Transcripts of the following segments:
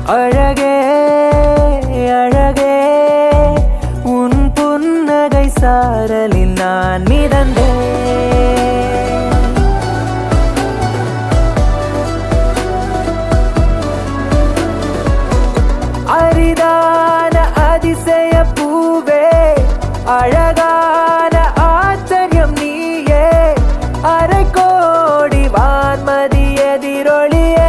அழகே அழகே உன் புன்னகை சாரலில் நான் மிதந்தேன் அரிதான அதிசய பூவே அழகான ஆச்சரியம் நீயே அரை கோடி வான்மதி எதிரொலியே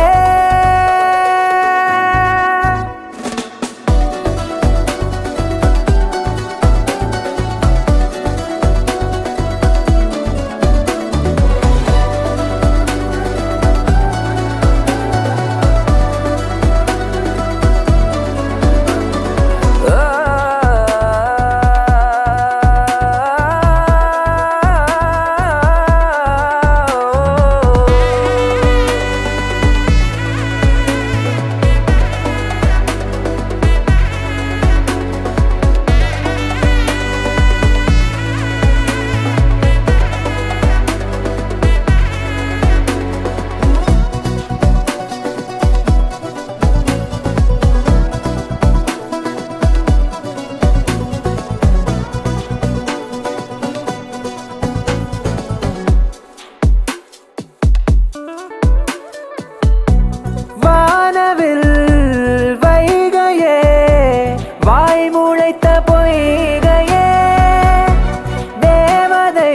வானவில் வைகையே வாய் முளைத்த பொய்கையே தேவதை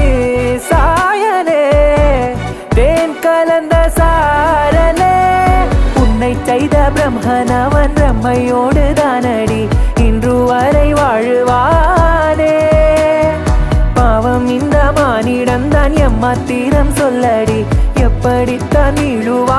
சாயலே தேன் கலந்த சாரலே உன்னை செய்த பிரம்மனவன் பிரம்மையோடு தானடி இன்று வரை வாழுவானே பாவம் இந்த மானிடம் தான் எம்மாத்திரம் சொல்லடி எப்படித்தான் வீழுவா